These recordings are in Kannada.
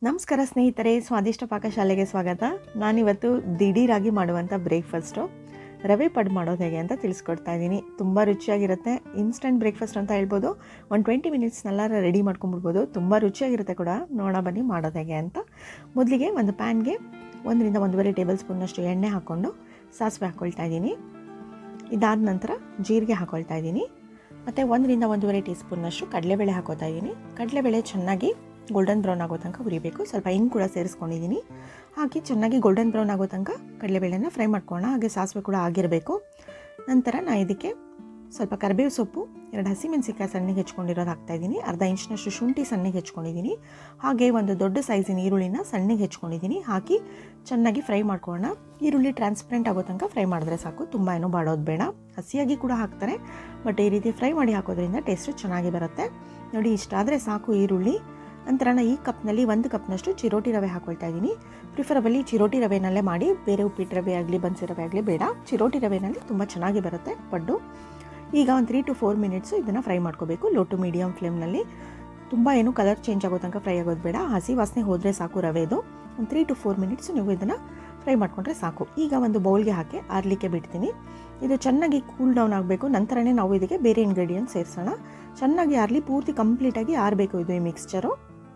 ನಮಸ್ಕಾರ ಸ್ನೇಹಿತರೆ ಸ್ವಾದಿಷ್ಟ ಪಾಕಶಾಲೆಗೆ ಸ್ವಾಗತ ನಾನಿವತ್ತು ದಿಢೀರಾಗಿ ಮಾಡುವಂಥ ಬ್ರೇಕ್ಫಾಸ್ಟು ರವೆ ಪಡ್ ಮಾಡೋದು ಹೇಗೆ ಅಂತ ತಿಳಿಸ್ಕೊಡ್ತಾ ಇದ್ದೀನಿ ತುಂಬ ರುಚಿಯಾಗಿರುತ್ತೆ ಇನ್ಸ್ಟಂಟ್ ಬ್ರೇಕ್ಫಾಸ್ಟ್ ಅಂತ ಹೇಳ್ಬೋದು ಒಂದು ಟ್ವೆಂಟಿ ಮಿನಿಟ್ಸ್ನೆಲ್ಲ ರೆಡಿ ಮಾಡ್ಕೊಂಬಿಡ್ಬೋದು ತುಂಬ ರುಚಿಯಾಗಿರುತ್ತೆ ಕೂಡ ನೋಡೋ ಬನ್ನಿ ಮಾಡೋದು ಹೇಗೆ ಅಂತ ಮೊದಲಿಗೆ ಒಂದು ಪ್ಯಾನ್ಗೆ ಒಂದರಿಂದ ಒಂದೂವರೆ ಟೇಬಲ್ ಸ್ಪೂನಷ್ಟು ಎಣ್ಣೆ ಹಾಕ್ಕೊಂಡು ಸಾಸಿವೆ ಹಾಕ್ಕೊಳ್ತಾ ಇದ್ದೀನಿ ಇದಾದ ನಂತರ ಜೀರಿಗೆ ಹಾಕ್ಕೊಳ್ತಾ ಇದ್ದೀನಿ ಮತ್ತು ಒಂದರಿಂದ ಒಂದೂವರೆ ಟೀ ಸ್ಪೂನ್ನಷ್ಟು ಕಡಲೆಬೇಳೆ ಹಾಕೋತಾ ಇದ್ದೀನಿ ಕಡಲೆಬೇಳೆ ಚೆನ್ನಾಗಿ ಗೋಲ್ಡನ್ ಬ್ರೌನ್ ಆಗೋ ತನಕ ಹುರಿಬೇಕು ಸ್ವಲ್ಪ ಹಿಂಗೆ ಕೂಡ ಸೇರಿಸ್ಕೊಂಡಿದ್ದೀನಿ ಹಾಕಿ ಚೆನ್ನಾಗಿ ಗೋಲ್ಡನ್ ಬ್ರೌನ್ ಆಗೋ ತನಕ ಕಡಲೆಬೇಳೆನ ಫ್ರೈ ಮಾಡ್ಕೊಳ್ಳೋಣ ಹಾಗೆ ಸಾಸಿವೆ ಕೂಡ ಆಗಿರಬೇಕು ನಂತರ ನಾನು ಇದಕ್ಕೆ ಸ್ವಲ್ಪ ಕರಿಬೇವು ಸೊಪ್ಪು ಎರಡು ಹಸಿಮೆಣಸಿಕಾಯಿ ಸಣ್ಣಗೆ ಹೆಚ್ಕೊಂಡಿರೋದು ಹಾಕ್ತಾಯಿದ್ದೀನಿ ಅರ್ಧ ಇಂಚ್ನಷ್ಟು ಶುಂಠಿ ಸಣ್ಣಗೆ ಹೆಚ್ಕೊಂಡಿದ್ದೀನಿ ಹಾಗೆ ಒಂದು ದೊಡ್ಡ ಸೈಜಿನ ಈರುಳ್ಳಿನ ಸಣ್ಣಗೆ ಹೆಚ್ಕೊಂಡಿದ್ದೀನಿ ಹಾಕಿ ಚೆನ್ನಾಗಿ ಫ್ರೈ ಮಾಡ್ಕೊಳ್ಳೋಣ ಈರುಳ್ಳಿ ಟ್ರಾನ್ಸ್ಪರೆಂಟ್ ಆಗೋ ತನಕ ಫ್ರೈ ಮಾಡಿದ್ರೆ ಸಾಕು ತುಂಬ ಏನೂ ಬಾಡೋದು ಬೇಡ ಹಸಿಯಾಗಿ ಕೂಡ ಹಾಕ್ತಾರೆ ಬಟ್ ಈ ರೀತಿ ಫ್ರೈ ಮಾಡಿ ಹಾಕೋದ್ರಿಂದ ಟೇಸ್ಟು ಚೆನ್ನಾಗಿ ಬರುತ್ತೆ ನೋಡಿ ಇಷ್ಟಾದರೆ ಸಾಕು ಈರುಳ್ಳಿ ನಂತರ ನಾನು ಈ ಕಪ್ನಲ್ಲಿ ಒಂದು ಕಪ್ನಷ್ಟು ಚಿರೋಟಿ ರವೆ ಹಾಕ್ಕೊಳ್ತಾ ಇದ್ದೀನಿ ಪ್ರಿಫರಬಲಿ ಚಿರೋಟಿ ರವೆನಲ್ಲೇ ಮಾಡಿ ಬೇರೆ ಉಪ್ಪಿಟ್ಟು ರವೆ ಆಗಲಿ ಬನ್ಸಿ ರವೆ ಆಗಲಿ ಬೇಡ ಚಿರೋಟಿ ರವೆನಲ್ಲಿ ತುಂಬ ಚೆನ್ನಾಗಿ ಬರುತ್ತೆ ಪಡ್ಡು ಈಗ ಒಂದು ತ್ರೀ ಟು ಫೋರ್ ಮಿನಿಟ್ಸು ಇದನ್ನು ಫ್ರೈ ಮಾಡ್ಕೋಬೇಕು ಲೋ ಟು ಮೀಡಿಯಮ್ ಫ್ಲೇಮ್ನಲ್ಲಿ ತುಂಬ ಏನು ಕಲರ್ ಚೇಂಜ್ ಆಗೋ ತನಕ ಫ್ರೈ ಆಗೋದು ಬೇಡ ಹಸಿ ವಾಸನೆ ಹೋದರೆ ಸಾಕು ರವೆದು ಒಂದು ತ್ರೀ ಟು ಫೋರ್ ಮಿನಿಟ್ಸು ನೀವು ಇದನ್ನು ಫ್ರೈ ಮಾಡಿಕೊಂಡ್ರೆ ಸಾಕು ಈಗ ಒಂದು ಬೌಲ್ಗೆ ಹಾಕಿ ಆರಲಿಕ್ಕೆ ಬಿಡ್ತೀನಿ ಇದು ಚೆನ್ನಾಗಿ ಕೂಲ್ ಡೌನ್ ಆಗಬೇಕು ನಂತರನೇ ನಾವು ಇದಕ್ಕೆ ಬೇರೆ ಇಂಗ್ರೀಡಿಯೆಂಟ್ಸ್ ಸೇರಿಸೋಣ ಚೆನ್ನಾಗಿ ಆರಲಿ ಪೂರ್ತಿ ಕಂಪ್ಲೀಟಾಗಿ ಆರಬೇಕು ಇದು ಈ ಮಿಕ್ಸ್ಚರು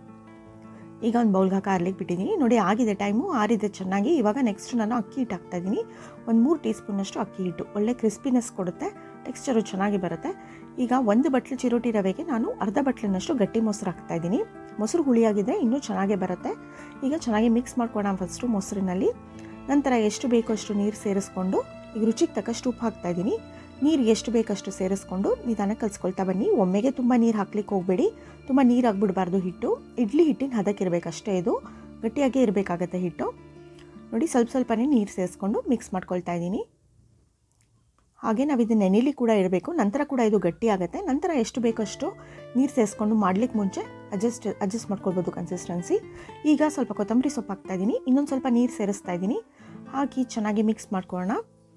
ಈಗ ಒಂದು ಬೌಲ್ಗೆ ಹಾಕಿ ಆರ್ಲಿಕ್ಕೆ ಬಿಟ್ಟಿದ್ದೀನಿ ನೋಡಿ ಆಗಿದೆ ಟೈಮು ಆರಿದೆ ಚೆನ್ನಾಗಿ ಇವಾಗ ನೆಕ್ಸ್ಟ್ ನಾನು ಅಕ್ಕಿ ಹಿಟ್ಟು ಹಾಕ್ತಾಯಿದ್ದೀನಿ ಒಂದು ಮೂರು ಟೀ ಸ್ಪೂನಷ್ಟು ಅಕ್ಕಿ ಹಿಟ್ಟು ಒಳ್ಳೆ ಕ್ರಿಸ್ಪಿನೆಸ್ ಕೊಡುತ್ತೆ ಟೆಕ್ಸ್ಚರು ಚೆನ್ನಾಗಿ ಬರುತ್ತೆ ಈಗ ಒಂದು ಬಟ್ಲು ಚಿರೋಟಿ ರವೆಗೆ ನಾನು ಅರ್ಧ ಬಟ್ಲಿನಷ್ಟು ಗಟ್ಟಿ ಮೊಸರು ಹಾಕ್ತಾಯಿದ್ದೀನಿ ಮೊಸರು ಹುಳಿಯಾಗಿದ್ದರೆ ಇನ್ನೂ ಚೆನ್ನಾಗೇ ಬರುತ್ತೆ ಈಗ ಚೆನ್ನಾಗಿ ಮಿಕ್ಸ್ ಮಾಡ್ಕೊಳ್ಳೋಣ ಫಸ್ಟು ಮೊಸರಿನಲ್ಲಿ ನಂತರ ಎಷ್ಟು ಬೇಕೋ ಅಷ್ಟು ನೀರು ಸೇರಿಸ್ಕೊಂಡು ಈಗ ರುಚಿಗೆ ತಕ್ಕಷ್ಟು ಉಪ್ಪು ಹಾಕ್ತಾಯಿದ್ದೀನಿ ನೀರು ಎಷ್ಟು ಬೇಕಷ್ಟು ಸೇರಿಸ್ಕೊಂಡು ನಿಧಾನಕ್ಕೆ ಕಲಿಸ್ಕೊಳ್ತಾ ಬನ್ನಿ ಒಮ್ಮೆಗೆ ತುಂಬ ನೀರು ಹಾಕ್ಲಿಕ್ಕೆ ಹೋಗಬೇಡಿ ತುಂಬ ನೀರು ಆಗಿಬಿಡಬಾರ್ದು ಹಿಟ್ಟು ಇಡ್ಲಿ ಹಿಟ್ಟಿನ ಹದಕ್ಕಿರಬೇಕು ಅಷ್ಟೇ ಇದು ಗಟ್ಟಿಯಾಗೇ ಇರಬೇಕಾಗತ್ತೆ ಹಿಟ್ಟು ನೋಡಿ ಸ್ವಲ್ಪ ಸ್ವಲ್ಪನೇ ನೀರು ಸೇರಿಸ್ಕೊಂಡು ಮಿಕ್ಸ್ ಮಾಡ್ಕೊಳ್ತಾ ಇದ್ದೀನಿ ಹಾಗೆ ನಾವು ಇದು ನೆನೆಲಿ ಕೂಡ ಇರಬೇಕು ನಂತರ ಕೂಡ ಇದು ಗಟ್ಟಿ ಆಗುತ್ತೆ ನಂತರ ಎಷ್ಟು ಬೇಕಷ್ಟು ನೀರು ಸೇರಿಸ್ಕೊಂಡು ಮಾಡ್ಲಿಕ್ಕೆ ಮುಂಚೆ ಅಡ್ಜಸ್ಟ್ ಅಡ್ಜಸ್ಟ್ ಮಾಡ್ಕೊಳ್ಬೋದು ಕನ್ಸಿಸ್ಟೆನ್ಸಿ ಈಗ ಸ್ವಲ್ಪ ಕೊತ್ತಂಬರಿ ಸೊಪ್ಪು ಹಾಕ್ತಾ ಇದ್ದೀನಿ ಇನ್ನೊಂದು ಸ್ವಲ್ಪ ನೀರು ಸೇರಿಸ್ತಾ ಇದ್ದೀನಿ ಹಾಕಿ ಚೆನ್ನಾಗಿ ಮಿಕ್ಸ್ ಮಾಡ್ಕೊಳ್ಳೋಣ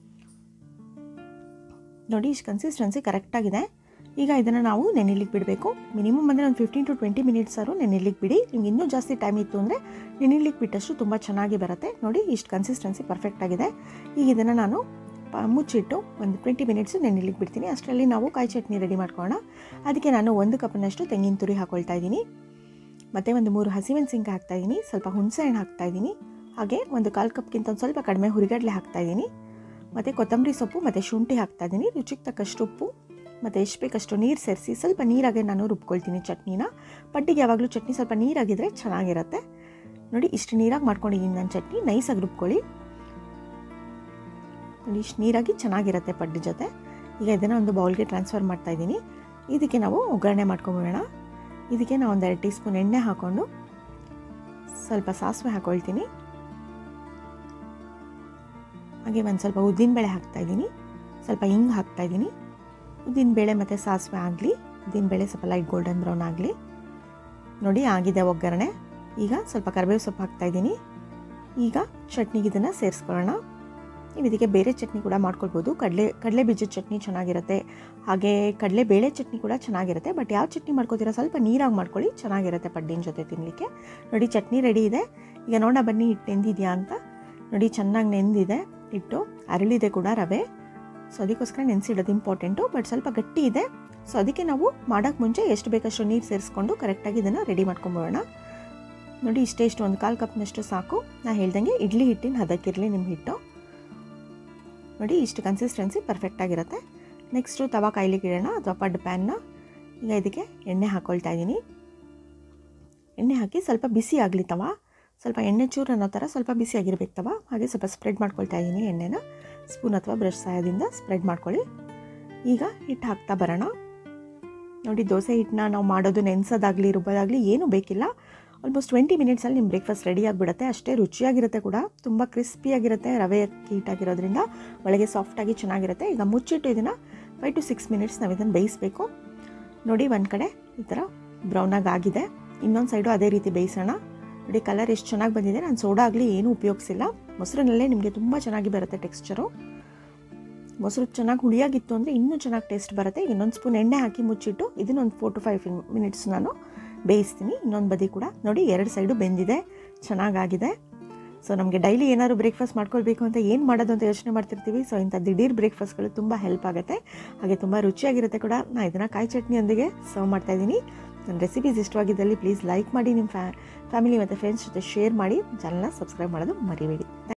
ನೋಡಿ ಇಷ್ಟು ಕನ್ಸಿಸ್ಟೆನ್ಸಿ ಕರೆಕ್ಟಾಗಿದೆ ಈಗ ಇದನ್ನು ನಾವು ನೆನೆಲಿಕ್ಕೆ ಬಿಡಬೇಕು ಮಿನಿಮಮ್ ಅಂದರೆ ಒಂದು ಫಿಫ್ಟೀನ್ ಟು ಟ್ವೆಂಟಿ ಮಿನಿಟ್ಸ್ ಆದರೂ ನೆನೆಲಿಕ್ಕೆ ಬಿಡಿ ನಿಮ್ಗೆ ಇನ್ನೂ ಜಾಸ್ತಿ ಟೈಮ್ ಇತ್ತು ಅಂದರೆ ನೆನೆಲಿಕ್ಕೆ ಬಿಟ್ಟಷ್ಟು ತುಂಬ ಚೆನ್ನಾಗಿ ಬರುತ್ತೆ ನೋಡಿ ಇಷ್ಟು ಕನ್ಸಿಸ್ಟೆನ್ಸಿ ಪರ್ಫೆಕ್ಟ್ ಆಗಿದೆ ಈಗ ಇದನ್ನು ನಾನು ಮುಚ್ಚಿಟ್ಟು ಒಂದು ಟ್ವೆಂಟಿ ಮಿನಿಟ್ಸು ನೆನೆಲಿಕ್ಕೆ ಬಿಡ್ತೀನಿ ಅಷ್ಟರಲ್ಲಿ ನಾವು ಕಾಯಿ ಚಟ್ನಿ ರೆಡಿ ಮಾಡ್ಕೊಳ್ಳೋಣ ಅದಕ್ಕೆ ನಾನು ಒಂದು ಕಪ್ನಷ್ಟು ತೆಂಗಿನ ತುರಿ ಹಾಕ್ಕೊಳ್ತಾ ಇದ್ದೀನಿ ಮತ್ತು ಒಂದು ಮೂರು ಹಸಿಮೆಣಸಿನ್ಕಾಯಿ ಹಾಕ್ತಾಯಿದ್ದೀನಿ ಸ್ವಲ್ಪ ಹುಣಸೆ ಹಣ್ಣು ಹಾಕ್ತಾಯಿದ್ದೀನಿ ಹಾಗೆ ಒಂದು ಕಾಲು ಕಪ್ಗಿಂತ ಒಂದು ಸ್ವಲ್ಪ ಕಡಿಮೆ ಹುರಿಗಡಲೆ ಹಾಕ್ತಾಯಿದ್ದೀನಿ ಮತ್ತು ಕೊತ್ತಂಬರಿ ಸೊಪ್ಪು ಮತ್ತು ಶುಂಠಿ ಹಾಕ್ತಾಯಿದ್ದೀನಿ ರುಚಿಗೆ ತಕ್ಕಷ್ಟು ಉಪ್ಪು ಮತ್ತು ಎಷ್ಟು ಬೇಕಷ್ಟು ನೀರು ಸೇರಿಸಿ ಸ್ವಲ್ಪ ನೀರಾಗೆ ನಾನು ರುಬ್ಕೊಳ್ತೀನಿ ಚಟ್ನಿನ ಪಟ್ಟಿಗೆ ಯಾವಾಗಲೂ ಚಟ್ನಿ ಸ್ವಲ್ಪ ನೀರಾಗಿದ್ದರೆ ಚೆನ್ನಾಗಿರುತ್ತೆ ನೋಡಿ ಇಷ್ಟು ನೀರಾಗಿ ಮಾಡ್ಕೊಂಡಿದ್ದೀನಿ ನಾನು ಚಟ್ನಿ ನೈಸಾಗಿ ರುಬ್ಕೊಳ್ಳಿ ನೋಡಿ ಇಷ್ಟು ನೀರಾಗಿ ಚೆನ್ನಾಗಿರುತ್ತೆ ಪಡ್ಡು ಜೊತೆ ಈಗ ಇದನ್ನು ಒಂದು ಬೌಲ್ಗೆ ಟ್ರಾನ್ಸ್ಫರ್ ಮಾಡ್ತಾಯಿದ್ದೀನಿ ಇದಕ್ಕೆ ನಾವು ಒಗ್ಗರಣೆ ಮಾಡ್ಕೊಂಬಿಡೋಣ ಇದಕ್ಕೆ ನಾವು ಒಂದು ಎರಡು ಟೀ ಸ್ಪೂನ್ ಎಣ್ಣೆ ಹಾಕ್ಕೊಂಡು ಸ್ವಲ್ಪ ಸಾಸಿವೆ ಹಾಕ್ಕೊಳ್ತೀನಿ ಹಾಗೆ ಒಂದು ಸ್ವಲ್ಪ ಉದ್ದಿನಬೇಳೆ ಹಾಕ್ತಾಯಿದ್ದೀನಿ ಸ್ವಲ್ಪ ಹಿಂಗೆ ಹಾಕ್ತಾಯಿದ್ದೀನಿ ಉದ್ದಿನಬೇಳೆ ಮತ್ತು ಸಾಸಿವೆ ಆಗಲಿ ಉದ್ದಿನಬೇಳೆ ಸ್ವಲ್ಪ ಲೈಟ್ ಗೋಲ್ಡನ್ ಬ್ರೌನ್ ಆಗಲಿ ನೋಡಿ ಆಗಿದೆ ಒಗ್ಗರಣೆ ಈಗ ಸ್ವಲ್ಪ ಕರಿಬೇವು ಸೊಪ್ಪು ಹಾಕ್ತಾಯಿದ್ದೀನಿ ಈಗ ಚಟ್ನಿಗೆ ಇದನ್ನು ಸೇರಿಸ್ಕೊಳ್ಳೋಣ ನೀವು ಇದಕ್ಕೆ ಬೇರೆ ಚಟ್ನಿ ಕೂಡ ಮಾಡ್ಕೊಳ್ಬೋದು ಕಡಲೆ ಕಡಲೆ ಬೀಜದ ಚಟ್ನಿ ಚೆನ್ನಾಗಿರುತ್ತೆ ಹಾಗೆ ಕಡಲೆ ಬೇಳೆ ಚಟ್ನಿ ಕೂಡ ಚೆನ್ನಾಗಿರುತ್ತೆ ಬಟ್ ಯಾವ ಚಟ್ನಿ ಮಾಡ್ಕೋತೀರಾ ಸ್ವಲ್ಪ ನೀರಾಗಿ ಮಾಡ್ಕೊಳ್ಳಿ ಚೆನ್ನಾಗಿರುತ್ತೆ ಪಡ್ಡಿನ ಜೊತೆ ತಿನ್ನಲಿಕ್ಕೆ ನೋಡಿ ಚಟ್ನಿ ರೆಡಿ ಇದೆ ಈಗ ನೋಡೋಣ ಬನ್ನಿ ಹಿಟ್ಟು ನೆಂದಿದೆಯಾ ಅಂತ ನೋಡಿ ಚೆನ್ನಾಗಿ ನೆಂದಿದೆ ಹಿಟ್ಟು ಅರಳಿದೆ ಕೂಡ ರವೆ ಸೊ ಅದಕ್ಕೋಸ್ಕರ ನೆನೆಸಿಡೋದು ಇಂಪಾರ್ಟೆಂಟು ಬಟ್ ಸ್ವಲ್ಪ ಗಟ್ಟಿ ಇದೆ ಸೊ ಅದಕ್ಕೆ ನಾವು ಮಾಡೋಕ್ಕೆ ಮುಂಚೆ ಎಷ್ಟು ಬೇಕಷ್ಟು ನೀರು ಸೇರಿಸ್ಕೊಂಡು ಕರೆಕ್ಟಾಗಿ ಇದನ್ನು ರೆಡಿ ಮಾಡ್ಕೊಂಬೋಣ ನೋಡಿ ಇಷ್ಟೇ ಇಷ್ಟು ಒಂದು ಕಾಲು ಕಪ್ನಷ್ಟು ಸಾಕು ನಾ ಹೇಳ್ದಂಗೆ ಇಡ್ಲಿ ಹಿಟ್ಟಿನ ಹದಕ್ಕಿರಲಿ ನಿಮ್ಮ ಹಿಟ್ಟು ನೋಡಿ ಇಷ್ಟು ಕನ್ಸಿಸ್ಟೆನ್ಸಿ ಪರ್ಫೆಕ್ಟಾಗಿರುತ್ತೆ ನೆಕ್ಸ್ಟು ತವಾ ಕಾಯ್ಲಿಕ್ಕೆ ಇಡೋಣ ಅಥವಾ ಪಡ್ ಪ್ಯಾನ್ನ ಈಗ ಇದಕ್ಕೆ ಎಣ್ಣೆ ಹಾಕ್ಕೊಳ್ತಾ ಇದ್ದೀನಿ ಎಣ್ಣೆ ಹಾಕಿ ಸ್ವಲ್ಪ ಬಿಸಿ ಆಗಲಿ ತವ ಸ್ವಲ್ಪ ಎಣ್ಣೆ ಚೂರು ಅನ್ನೋ ಥರ ಸ್ವಲ್ಪ ಬಿಸಿಯಾಗಿರ್ಬೇಕು ತವ ಹಾಗೆ ಸ್ವಲ್ಪ ಸ್ಪ್ರೆಡ್ ಮಾಡ್ಕೊಳ್ತಾ ಇದ್ದೀನಿ ಎಣ್ಣೆನ ಸ್ಪೂನ್ ಅಥವಾ ಬ್ರಷ್ ಸಹಾಯದಿಂದ ಸ್ಪ್ರೆಡ್ ಮಾಡ್ಕೊಳ್ಳಿ ಈಗ ಹಿಟ್ಟು ಹಾಕ್ತಾ ಬರೋಣ ನೋಡಿ ದೋಸೆ ಹಿಟ್ಟನ್ನ ನಾವು ಮಾಡೋದು ನೆನೆಸೋದಾಗಲಿ ರುಬ್ಬೋದಾಗಲಿ ಏನೂ ಬೇಕಿಲ್ಲ ಆಲ್ಮೋಸ್ಟ್ ಟ್ವೆಂಟಿ ಮಿನಿಟ್ಸಲ್ಲಿ ನಿಮ್ಮ ಬ್ರೇಕ್ಫಾಸ್ಟ್ ರೆಡಿ ಆಗಿಬಿಡುತ್ತೆ ಅಷ್ಟೇ ರುಚಿಯಾಗಿರುತ್ತೆ ಕೂಡ ತುಂಬ ಕ್ರಿಸ್ಪಿಯಾಗಿರುತ್ತೆ ರವೆ ಹೀಟಾಗಿರೋದ್ರಿಂದ ಒಳಗೆ ಸಾಫ್ಟಾಗಿ ಚೆನ್ನಾಗಿರುತ್ತೆ ಈಗ ಮುಚ್ಚಿಟ್ಟು ಇದನ್ನು ಫೈವ್ ಟು ಸಿಕ್ಸ್ ಮಿನಿಟ್ಸ್ ನಾವು ಇದನ್ನು ಬೇಯಿಸಬೇಕು ನೋಡಿ ಒಂದು ಕಡೆ ಈ ಥರ ಬ್ರೌನಾಗಿ ಆಗಿದೆ ಇನ್ನೊಂದು ಸೈಡು ಅದೇ ರೀತಿ ಬೇಯಿಸೋಣ ನೋಡಿ ಕಲರ್ ಎಷ್ಟು ಚೆನ್ನಾಗಿ ಬಂದಿದೆ ನಾನು ಸೋಡಾ ಆಗಲಿ ಏನೂ ಉಪಯೋಗಿಸಿಲ್ಲ ಮೊಸರಿನಲ್ಲೇ ನಿಮಗೆ ತುಂಬ ಚೆನ್ನಾಗಿ ಬರುತ್ತೆ ಟೆಕ್ಸ್ಚರು ಮೊಸರು ಚೆನ್ನಾಗಿ ಹುಳಿಯಾಗಿತ್ತು ಅಂದರೆ ಇನ್ನೂ ಚೆನ್ನಾಗಿ ಟೇಸ್ಟ್ ಬರುತ್ತೆ ಇನ್ನೊಂದು ಸ್ಪೂನ್ ಎಣ್ಣೆ ಹಾಕಿ ಮುಚ್ಚಿಟ್ಟು ಇದನ್ನೊಂದು ಫೋರ್ ಟು ಫೈವ್ ಮಿನಿಟ್ಸ್ ನಾನು ಬೇಯಿಸ್ತೀನಿ ಇನ್ನೊಂದು ಬದಿ ಕೂಡ ನೋಡಿ ಎರಡು ಸೈಡು ಬೆಂದಿದೆ ಚೆನ್ನಾಗಾಗಿದೆ ಸೊ ನಮಗೆ ಡೈಲಿ ಏನಾದ್ರು ಬ್ರೇಕ್ಫಾಸ್ಟ್ ಮಾಡ್ಕೊಳ್ಬೇಕು ಅಂತ ಏನು ಮಾಡೋದು ಅಂತ ಯೋಚನೆ ಮಾಡ್ತಿರ್ತೀವಿ ಸೊ ಇಂಥ ದಿಢೀರ್ ಬ್ರೇಕ್ಫಾಸ್ಟ್ಗಳು ತುಂಬ ಹೆಲ್ಪ್ ಆಗುತ್ತೆ ಹಾಗೆ ತುಂಬ ರುಚಿಯಾಗಿರುತ್ತೆ ಕೂಡ ನಾನು ಇದನ್ನು ಕಾಯಿ ಚಟ್ನಿಯೊಂದಿಗೆ ಸರ್ವ್ ಮಾಡ್ತಾಯಿದ್ದೀನಿ ನನ್ನ ರೆಸಿಪೀಸ್ ಇಷ್ಟವಾಗಿದ್ದಲ್ಲಿ ಪ್ಲೀಸ್ ಲೈಕ್ ಮಾಡಿ ನಿಮ್ಮ ಫ್ಯಾ ಫ್ಯಾಮಿಲಿ ಮತ್ತು ಫ್ರೆಂಡ್ಸ್ ಜೊತೆ ಶೇರ್ ಮಾಡಿ ಚಾನಲ್ನ ಸಬ್ಸ್ಕ್ರೈಬ್ ಮಾಡೋದು ಮರಿಬೇಡಿ